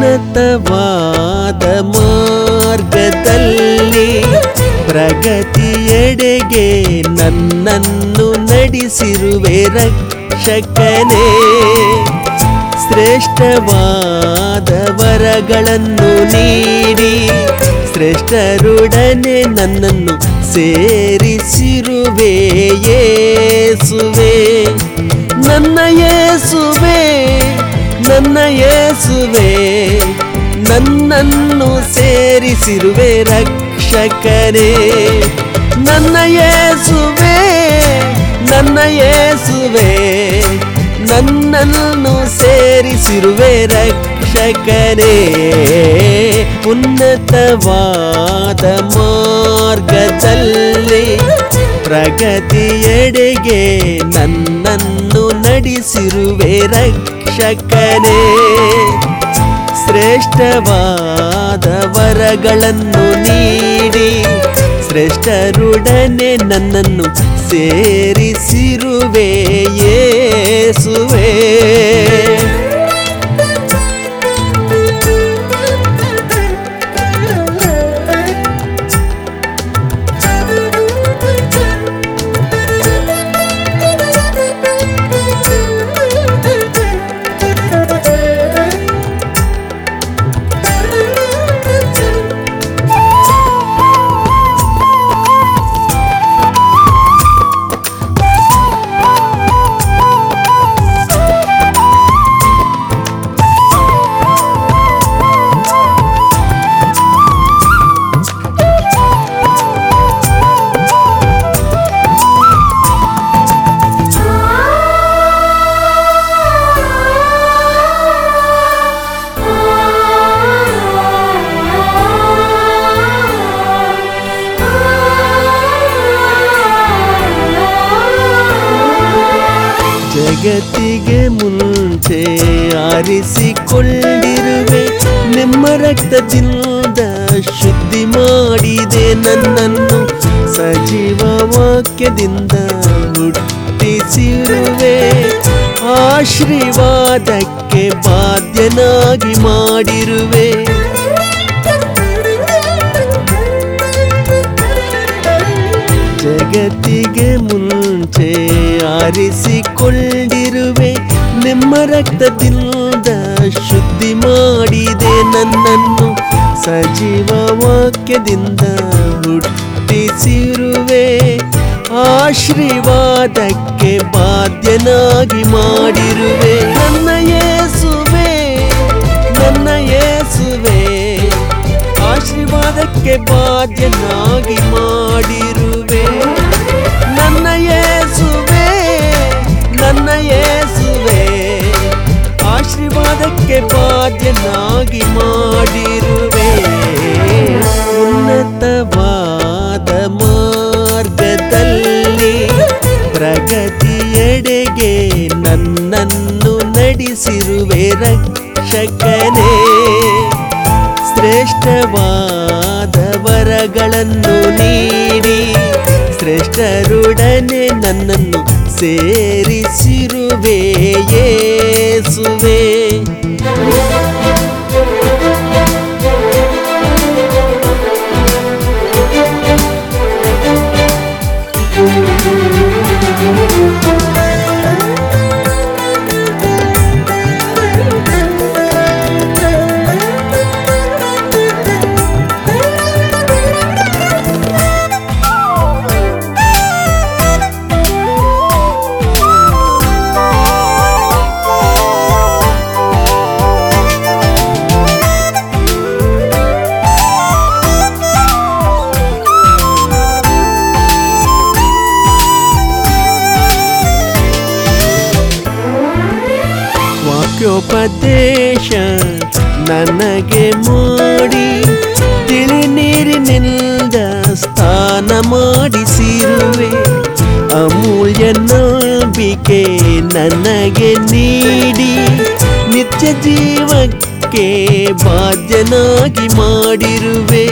ಉನ್ನತವಾದ ಮಾರ್ಗದಲ್ಲಿ ಪ್ರಗತಿಯೆಡೆಗೆ ನನ್ನನ್ನು ನಡೆಸಿರುವೆ ರಕ್ಷಕನೇ ಶ್ರೇಷ್ಠವಾದ ವರಗಳನ್ನು ನೀಡಿ ಶ್ರೇಷ್ಠರೊಡನೆ ನನ್ನನ್ನು ಸೇರಿಸಿರುವೆ ಯೇಸುವೆ ನನ್ನ ಯೇಸುವೆ ನನ್ನ ಯೇಸುವೆ ನನ್ನನ್ನು ಸೇರಿಸಿರುವೆ ರಕ್ಷಕನೇ ನನ್ನ ಯೇಸುವೆ ನನ್ನ ಯೇಸುವೆ ನನ್ನನ್ನು ಸೇರಿಸಿರುವೆ ರಕ್ಷಕನೇ ಉನ್ನತವಾದ ಮಾರ್ಗದಲ್ಲಿ ಪ್ರಗತಿಯೆಡೆಗೆ ನನ್ನನ್ನು ನಡೆಸಿರುವೆ ರಕ್ಷಕನೇ ಶ್ರೇಷ್ಠವಾದ ವರಗಳನ್ನು ನೀಡಿ ಶ್ರೇಷ್ಠರೊಡನೆ ನನ್ನನ್ನು ಸೇರಿಸಿರುವೆ ಯೇಸುವೆ ಜಗತ್ತಿಗೆ ಮುಂಚೆ ಆರಿಸಿಕೊಂಡಿರುವೆ ನಿಮ್ಮ ರಕ್ತದಿಂದ ಶುದ್ಧಿ ಮಾಡಿದೆ ನನ್ನನ್ನು ಸಜೀವ ವಾಕ್ಯದಿಂದ ಹುಟ್ಟಿಸಿರುವೆ ಆಶೀರ್ವಾದಕ್ಕೆ ಬಾಧ್ಯನಾಗಿ ಮಾಡಿರುವೆ ಜಗತ್ತಿಗೆ ಮುಂಚೆ ಆರಿಸಿಕೊಂಡಿರುವೆ ನಿಮ್ಮ ರಕ್ತದಿಂದ ಶುದ್ಧಿ ಮಾಡಿದೆ ನನ್ನನ್ನು ಸಜೀವ ವಾಕ್ಯದಿಂದ ಹುಟ್ಟಿಸಿರುವೆ ಆಶೀರ್ವಾದಕ್ಕೆ ಬಾಧ್ಯನಾಗಿ ಮಾಡಿರುವೆ ನನ್ನ ಯೇಸುವೆ ನನ್ನ ಯೇಸುವೆ ಆಶೀರ್ವಾದಕ್ಕೆ ಬಾಧ್ಯನಾಗಿ ಮಾಡಿರುವೆ ನನ್ನ ಯೇಸುವೆ ನನ್ನ ಯೇಸುವೆ ಆಶೀರ್ವಾದಕ್ಕೆ ಬಾಧ್ಯನಾಗಿ ಮಾಡಿರುವೆ ಉನ್ನತವಾದ ಮಾರ್ಗದಲ್ಲಿ ಪ್ರಗತಿಯೆಡೆಗೆ ನನ್ನನ್ನು ನಡೆಸಿರುವೆ ರಕ್ಷಕನೇ ಶ್ರೇಷ್ಠವಾದ ವರಗಳನ್ನು ನೀಡಿ ಶ್ರೇಷ್ಠರೊಡನೆ ನನ್ನನ್ನು ಸೇರಿಸಿರುವೆ ಯೇಸುವೆ ವಾಕ್ಯೋಪದೇಶ ನನಗೆ ಮಾಡಿ ತಿಳಿ ನೀರಿನಿಂದ ಸ್ನಾನ ಮಾಡಿಸಿರುವೆ ಅಮೂಲ್ಯ ನಂಬಿಕೆ ನನಗೆ ನೀಡಿ ನಿತ್ಯ ಜೀವಕ್ಕೆ ಬಾಧ್ಯನಾಗಿ ಮಾಡಿರುವೆ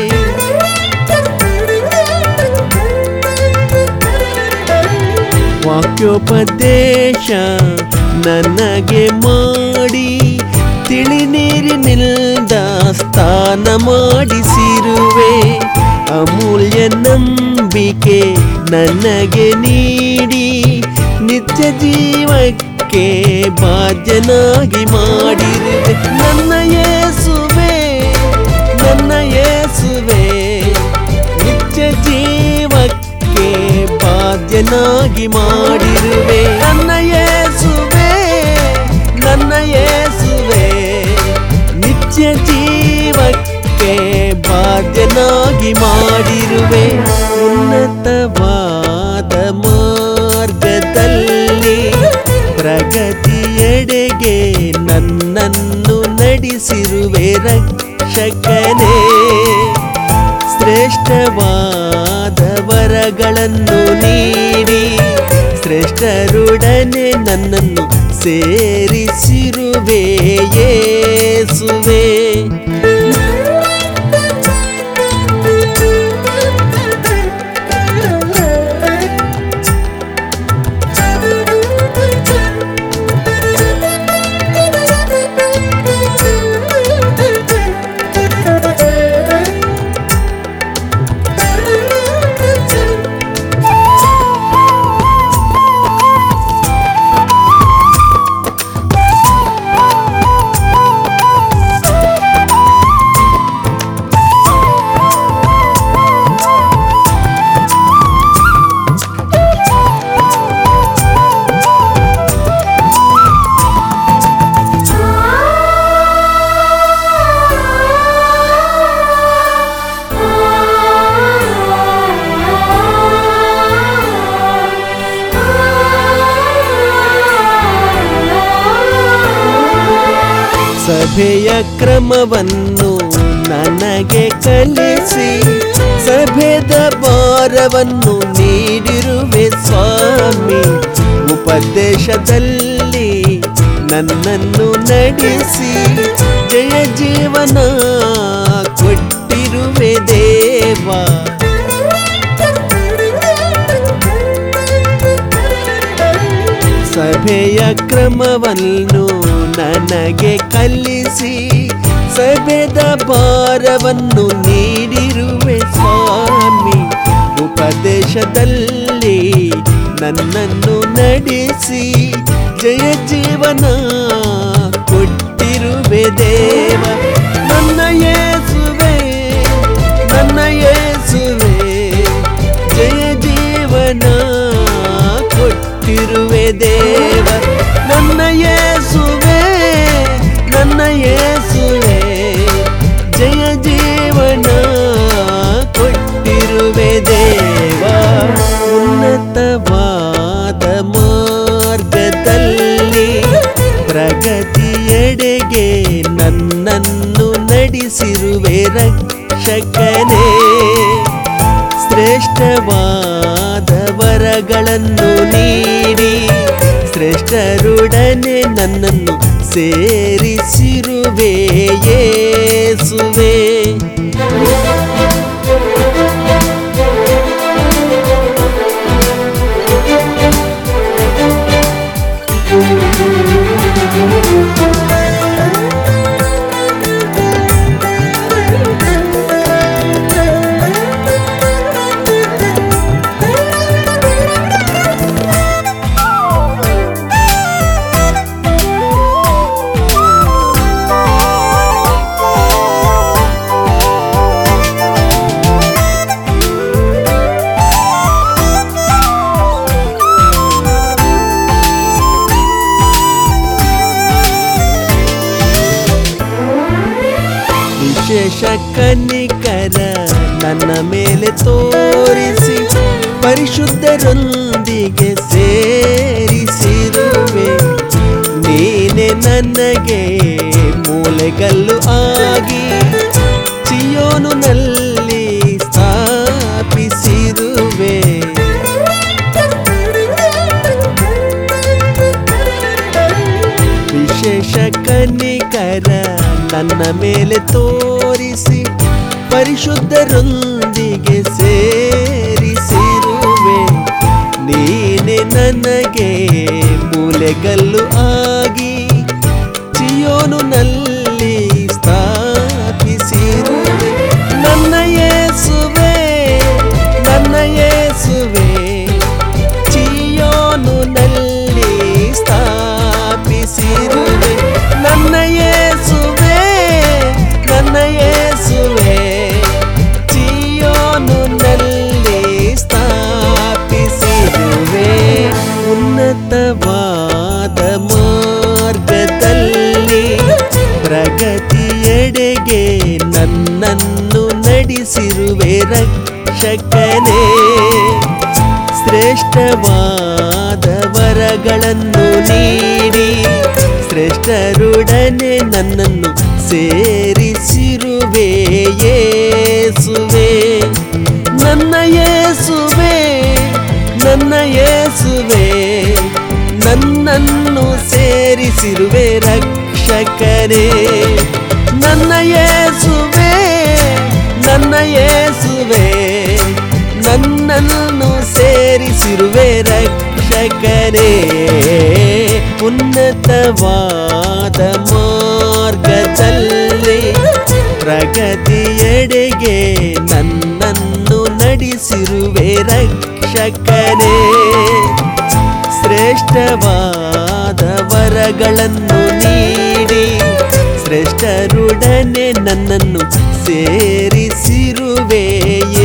ವಾಕ್ಯೋಪದೇಶ ನನಗೆ ಮಾಡಿ ತಿಳಿ ನೀರಿನಿಂದ ಸ್ಥಾನ ಮಾಡಿಸಿರುವೆ ಅಮೂಲ್ಯ ನಂಬಿಕೆ ನನಗೆ ನೀಡಿ ನಿತ್ಯ ಜೀವಕ್ಕೆ ಬಾಧ್ಯನಾಗಿ ಮಾಡಿರುವೆ ನನ್ನ ಯೇಸುವೆ ನನ್ನ ಯೇಸುವೆ ನಿತ್ಯ ಜೀವಕ್ಕೆ ಬಾಧ್ಯನಾಗಿ ಮಾಡಿರುವೆ ನನ್ನ ಯೇಸುವೆ ನನ್ನ ಯೇಸುವೆ ನಿತ್ಯ ಜೀವಕ್ಕೆ ಬಾಧ್ಯನಾಗಿ ಮಾಡಿರುವೆ ಉನ್ನತವಾದ ಮಾರ್ಗದಲ್ಲಿ ಪ್ರಗತಿಯೆಡೆಗೆ ನನ್ನನ್ನು ನಡೆಸಿರುವೆ ರಕ್ಷಕನೇ ಶ್ರೇಷ್ಠವಾದ ವರಗಳನ್ನು ನೀಡಿ ಶ್ರೇಷ್ಠರೊಡನೆ ನನ್ನನ್ನು ಸೇರಿಸಿರುವೆ ಯೇಸುವೆ ಸಭೆಯ ಕ್ರಮವನ್ನು ನನಗೆ ಕಲಿಸಿ ಸಭೆದ ಭಾರವನ್ನು ನೀಡಿರುವೆ ಸ್ವಾಮಿ ಉಪದೇಶದಲ್ಲಿ ನನ್ನನ್ನು ನಡೆಸಿ ಜಯ ಜೀವನ ಕೊಟ್ಟಿರುವೆ ದೇವಾ ಸಭೆಯ ಕ್ರಮವನ್ನು ನನಗೆ ಕಲಿಸಿ ಸಭೆದ ಭಾರವನ್ನು ನೀಡಿರುವೆ ಸ್ವಾಮಿ ಉಪದೇಶದಲ್ಲಿ ನನ್ನನ್ನು ನಡೆಸಿ ಜಯ ಜೀವನ ಕೊಟ್ಟಿರುವೆ ದೇವ ನನ್ನ ಯೇಸುವೆ ನನ್ನ ಯೇಸುವೆ ಜಯ ಜೀವನ ಕೊಟ್ಟಿರುವೆ ದೇವ ನನ್ನ ಯೇಸುವೆ ನನ್ನ ಯೇಸುವೆ ಜಯ ಜೀವನ ಕೊಟ್ಟಿರುವೆ ದೇವ ಉನ್ನತವಾದ ಮಾರ್ಗದಲ್ಲಿ ಪ್ರಗತಿಯೆಡೆಗೆ ನನ್ನನ್ನು ನಡೆಸಿರುವೆ ರಕ್ಷಕನೇ ಶ್ರೇಷ್ಠವಾದ ವರಗಳನ್ನು ನೀಡಿ ಶ್ರೇಷ್ಠರೊಡನೆ ನನ್ನನ್ನು ಸೇರಿಸಿರುವೆ ಯೇಸುವೆ ವಿಶೇಷ ಕನ್ನಿಕರ ನನ್ನ ಮೇಲೆ ತೋರಿಸಿ ಪರಿಶುದ್ಧರೊಂದಿಗೆ ಸೇರಿಸಿರುವೆ ನೀನೆ ನನಗೆ ಮೂಲೆಗಲ್ಲು ಆಗಿ ಚಿಯೋನುನಲ್ಲಿ ಸ್ಥಾಪಿಸಿರುವೆ ವಿಶೇಷ ಕನ್ನಿಕರ ನನ್ನ ಮೇಲೆ ತೋರಿಸಿ ಪರಿಶುದ್ಧರೊಂದಿಗೆ ಸೇರಿಸಿರುವೆ ನೀನೆ ನನಗೆ ಮೂಲೆಗಲ್ಲು ಆಗಿ ಚಿಯೋನುನಲ್ಲಿ ಸ್ಥಾಪಿಸಿರುವೆ ಪ್ರಗತಿಯೆಡೆಗೆ ನನ್ನನ್ನು ನಡೆಸಿರುವೆ ರಕ್ಷಕನೇ ಶ್ರೇಷ್ಠವಾದ ವರಗಳನ್ನು ನೀಡಿ ಶ್ರೇಷ್ಠರೊಡನೆ ನನ್ನನ್ನು ಸೇರಿಸಿರುವೆ ಯೇಸುವೆ ನನ್ನ ಯೇಸುವೆ ನನ್ನ ಯೇಸುವೆ ನನ್ನನ್ನು ಸೇರಿಸಿರುವೆ ರಕ್ಷಕನೇ ನನ್ನ ಯೇಸುವೆ ನನ್ನ ಯೇಸುವೆ ನನ್ನನ್ನು ಸೇರಿಸಿರುವೆ ರಕ್ಷಕನೇ ಉನ್ನತವಾದ ಮಾರ್ಗದಲ್ಲಿ ಪ್ರಗತಿಯೆಡೆಗೆ ನನ್ನನ್ನು ನಡೆಸಿರುವೆ ರಕ್ಷಕನೇ ಶ್ರೇಷ್ಠವಾದ ವರಗಳನ್ನು ನೀಡಿ ಶ್ರೇಷ್ಠರೊಡನೆ ನನ್ನನ್ನು ಸೇರಿಸಿರುವೆ